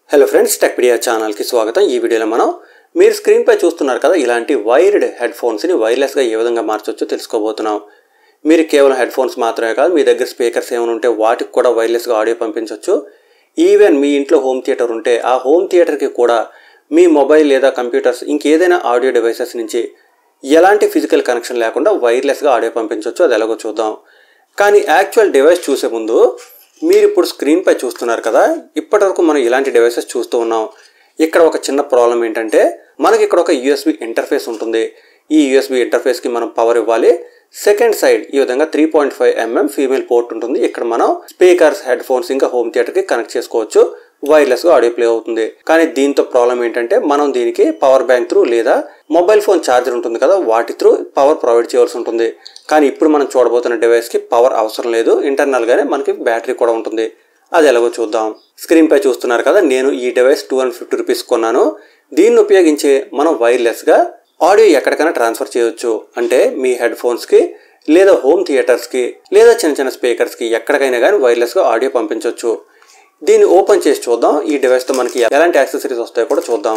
hello friends Techpedia ఛానల్కి స్వాగతం ఈ వీడియోలో మనం మీరు స్క్రీన్పై చూస్తున్నారు కదా ఇలాంటి వైర్డ్ హెడ్ ఫోన్స్ని వైర్లెస్గా ఏ విధంగా మార్చొచ్చో తెలుసుకోబోతున్నాం మీరు కేవలం హెడ్ ఫోన్స్ మాత్రమే కాదు మీ దగ్గర స్పీకర్స్ ఏమైనా ఉంటే వాటికి కూడా వైర్లెస్గా ఆడియో పంపించవచ్చు ఈవెన్ మీ ఇంట్లో హోమ్ థియేటర్ ఉంటే ఆ హోమ్ థియేటర్కి కూడా మీ మొబైల్ లేదా కంప్యూటర్స్ ఇంకేదైనా ఆడియో డివైసెస్ నుంచి ఎలాంటి ఫిజికల్ కనెక్షన్ లేకుండా వైర్లెస్గా ఆడియో పంపించవచ్చు అది ఎలాగో చూద్దాం కానీ యాక్చువల్ డివైస్ చూసే ముందు మీరు ఇప్పుడు స్క్రీన్పై చూస్తున్నారు కదా ఇప్పటివరకు మనం ఇలాంటి డివైసెస్ చూస్తూ ఉన్నాం ఇక్కడ ఒక చిన్న ప్రాబ్లం ఏంటంటే మనకి ఇక్కడ ఒక యూఎస్బి ఇంటర్ఫేస్ ఉంటుంది ఈ యూఎస్బి ఇంటర్ఫేస్కి మనం పవర్ ఇవ్వాలి సెకండ్ సైడ్ ఈ విధంగా three point five mm female port ఉంటుంది ఇక్కడ మనం స్పీకర్స్ హెడ్ ఫోన్స్ ఇంకా హోమ్ థియేటర్కి కనెక్ట్ చేసుకోవచ్చు వైర్లెస్గా ఆడియో ప్లే అవుతుంది కానీ దీంతో ప్రాబ్లం ఏంటంటే మనం దీనికి పవర్ బ్యాంక్ త్రూ లేదా మొబైల్ ఫోన్ ఛార్జర్ ఉంటుంది కదా వాటి త్రూ పవర్ ప్రొవైడ్ చేయవలసి ఉంటుంది కానీ ఇప్పుడు మనం చూడబోతున్న డివైస్కి పవర్ అవసరం లేదు ఇంటర్నల్గానే మనకి బ్యాటరీ కూడా ఉంటుంది అది ఎలాగో చూద్దాం స్క్రీన్పై చూస్తున్నారు కదా నేను ఈ device two hundred fifty rupees కొన్నాను దీన్ని ఉపయోగించి మనం వైర్లెస్గా ఆడియో ఎక్కడికైనా ట్రాన్స్ఫర్ చేయొచ్చు అంటే మీ హెడ్ ఫోన్స్కి లేదా హోమ్ థియేటర్స్కి లేదా చిన్న చిన్న స్పీకర్స్కి ఎక్కడికైనా కానీ వైర్లెస్గా ఆడియో పంపించవచ్చు దీన్ని ఓపెన్ చేసి చూద్దాం ఈ డివైస్తో మనకి ఎలాంటి యాక్సెసరీస్ వస్తాయో కూడా చూద్దాం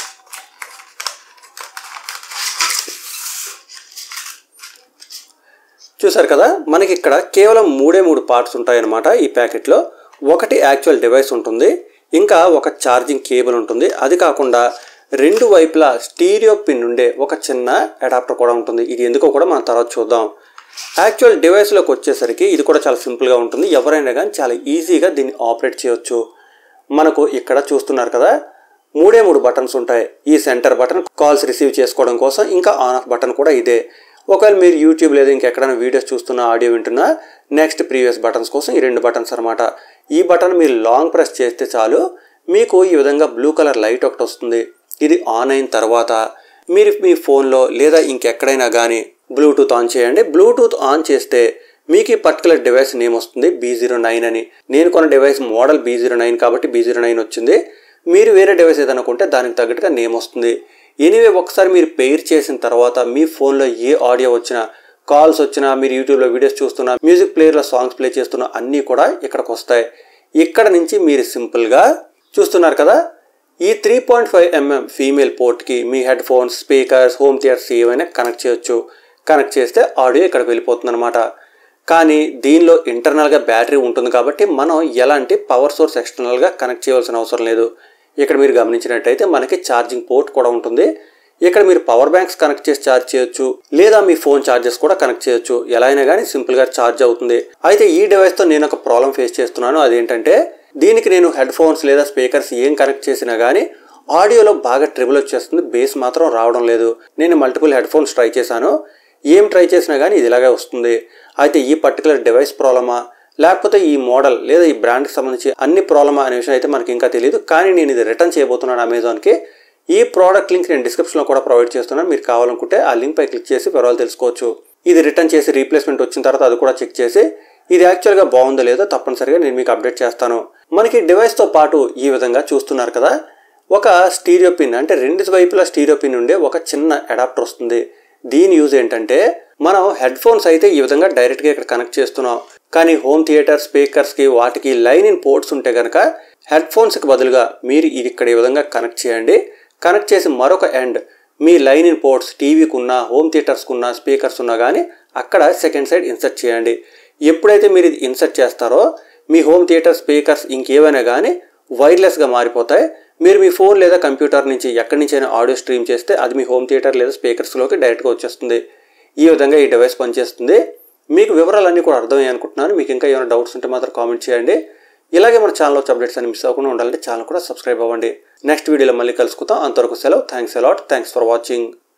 చూసారు కదా మనకి ఇక్కడ కేవలం మూడే మూడు పార్ట్స్ ఉంటాయన్నమాట ఈ ప్యాకెట్లో ఒకటి యాక్చువల్ డివైస్ ఉంటుంది ఇంకా ఒక ఛార్జింగ్ కేబుల్ ఉంటుంది అది కాకుండా రెండు వైపులా స్టీరియో పిన్ ఉండే ఒక చిన్న అడాప్టర్ కూడా ఉంటుంది ఇది ఎందుకో కూడా మనం తర్వాత చూద్దాం యాక్చువల్ డివైస్లోకి వచ్చేసరికి ఇది కూడా చాలా సింపుల్గా ఉంటుంది ఎవరైనా కానీ చాలా ఈజీగా దీన్ని ఆపరేట్ చేయొచ్చు మనకు ఇక్కడ చూస్తున్నారు కదా మూడే మూడు బటన్స్ ఉంటాయి ఈ సెంటర్ బటన్ కాల్స్ రిసీవ్ చేసుకోవడం కోసం ఇంకా ఆన్ ఆఫ్ బటన్ కూడా ఇదే ఒకవేళ మీరు యూట్యూబ్ లేదా ఇంకెక్కడైనా వీడియోస్ చూస్తున్నా ఆడియో వింటున్నా నెక్స్ట్ ప్రీవియస్ బటన్స్ కోసం ఈ రెండు బటన్స్ అనమాట ఈ బటన్ మీరు లాంగ్ ప్రెస్ చేస్తే చాలు మీకు ఈ విధంగా బ్లూ కలర్ లైట్ ఒకటి వస్తుంది ఇది ఆన్ అయిన తర్వాత మీరు మీ ఫోన్లో లేదా ఇంకెక్కడైనా కానీ బ్లూటూత్ ఆన్ చేయండి బ్లూటూత్ ఆన్ చేస్తే మీకు ఈ పర్టికులర్ డివైస్ నేమ్ వస్తుంది బీ జీరో నైన్ అని నేను కొన్న device model B zero nine కాబట్టి బీ జీరో నైన్ వచ్చింది మీరు వేరే డివైస్ ఏదైనా కొంటే దానికి తగ్గట్టుగా నేమ్ వస్తుంది ఎనీవే ఒకసారి మీరు పెయిర్ చేసిన తర్వాత మీ ఫోన్లో ఏ ఆడియో వచ్చినా కాల్స్ వచ్చినా మీరు యూట్యూబ్లో వీడియోస్ చూస్తున్నా మ్యూజిక్ ప్లేయర్లో సాంగ్స్ ప్లే చేస్తున్నా అన్నీ కూడా ఇక్కడికి వస్తాయి ఇక్కడ నుంచి మీరు సింపుల్గా చూస్తున్నారు కదా ఈ three point five mm female పోర్ట్కి మీ headphones speakers home theatres ఏవైనా కనెక్ట్ చేయొచ్చు కనెక్ట్ చేస్తే ఆడియో ఇక్కడికి వెళ్ళిపోతుంది అనమాట కానీ దీనిలో ఇంటర్నల్గా బ్యాటరీ ఉంటుంది కాబట్టి మనం ఎలాంటి పవర్ సోర్స్ ఎక్స్టర్నల్గా కనెక్ట్ చేయవలసిన అవసరం లేదు ఇక్కడ మీరు గమనించినట్టయితే మనకి ఛార్జింగ్ పోర్ట్ కూడా ఉంటుంది ఇక్కడ మీరు పవర్ బ్యాంక్స్ కనెక్ట్ చేసి ఛార్జ్ చేయొచ్చు లేదా మీ ఫోన్ ఛార్జెస్ కూడా కనెక్ట్ చేయొచ్చు ఎలా అయినా కానీ సింపుల్గా ఛార్జ్ అవుతుంది అయితే ఈ డివైస్తో నేను ఒక ప్రాబ్లం ఫేస్ చేస్తున్నాను అదేంటంటే దీనికి నేను హెడ్ ఫోన్స్ లేదా స్పీకర్స్ ఏం కనెక్ట్ చేసినా కానీ ఆడియోలో బాగా ట్రిబుల్ వచ్చేస్తుంది బేస్ మాత్రం రావడం లేదు నేను మల్టిపుల్ హెడ్ ఫోన్స్ ట్రై చేశాను ఏం ట్రై చేసినా కానీ ఇది ఇలాగే వస్తుంది అయితే ఈ పర్టికులర్ డివైస్ ప్రాబ్లమా లేకపోతే ఈ మోడల్ లేదా ఈ బ్రాండ్కి సంబంధించి అన్ని ప్రాబ్లమా అనే విషయం అయితే మనకి ఇంకా తెలియదు కానీ నేను ఇది రిటర్న్ చేయబోతున్నాను అమెజాన్కి ఈ ప్రోడక్ట్ లింక్ నేను డిస్క్రిప్షన్లో కూడా ప్రొవైడ్ చేస్తున్నాను మీరు కావాలనుకుంటే ఆ లింక్ పై క్లిక్ చేసి వివరాలు తెలుసుకోవచ్చు ఇది రిటర్న్ చేసి రీప్లేస్మెంట్ వచ్చిన తర్వాత అది కూడా చెక్ చేసి ఇది యాక్చువల్గా బాగుందో లేదో తప్పనిసరిగా నేను మీకు అప్డేట్ చేస్తాను మనకి డివైస్తో పాటు ఈ విధంగా చూస్తున్నారు కదా ఒక స్టీరియో పిన్ అంటే రెండు వైపులా స్టీరియో పిన్ ఉండే ఒక చిన్న అడాప్టర్ వస్తుంది దీని యూజ్ ఏంటంటే మనం హెడ్ ఫోన్స్ అయితే ఈ విధంగా డైరెక్ట్గా ఇక్కడ కనెక్ట్ చేస్తున్నాం కానీ హోమ్ థియేటర్ స్పీకర్స్కి వాటికి లైన్ ఇన్ పోర్ట్స్ ఉంటే కనుక హెడ్ ఫోన్స్కి బదులుగా మీరు ఇది ఇక్కడ ఈ విధంగా కనెక్ట్ చేయండి కనెక్ట్ చేసి మరొక ఎండ్ మీ లైన్ ఇన్ పోర్ట్స్ టీవీకి ఉన్న హోమ్ థియేటర్స్కి ఉన్న స్పీకర్స్ ఉన్నా కానీ అక్కడ సెకండ్ సైడ్ ఇన్సర్ట్ చేయండి ఎప్పుడైతే మీరు ఇది ఇన్సర్ట్ చేస్తారో మీ హోమ్ థియేటర్ స్పీకర్స్ ఇంకేవైనా కానీ వైర్లెస్గా మారిపోతాయి మీరు మీ ఫోన్ లేదా కంప్యూటర్ నుంచి ఎక్కడి నుంచైనా ఆడియో స్ట్రీమ్ చేస్తే అది మీ హోమ్ థియేటర్ లేదా స్పీకర్స్లోకి డైరెక్ట్గా వచ్చేస్తుంది ఈ విధంగా ఈ డివైస్ పనిచేస్తుంది మీకు వివరాలన్నీ కూడా అర్థమయ్యాయి అనుకుంటున్నాను మీకు ఇంకా ఏమైనా డౌట్స్ ఉంటే మాత్రం కామెంట్ చేయండి ఇలాగే మన ఛానల్లో వచ్చే అప్డేట్స్ అని మిస్ అవ్వకుండా ఉండాలంటే ఛానల్ కూడా సబ్స్క్రైబ్ అవ్వండి నెక్స్ట్ వీడియోలో మళ్ళీ కలుసుకుందాం అంతవరకు సెలవు thanks a lot thanks for watching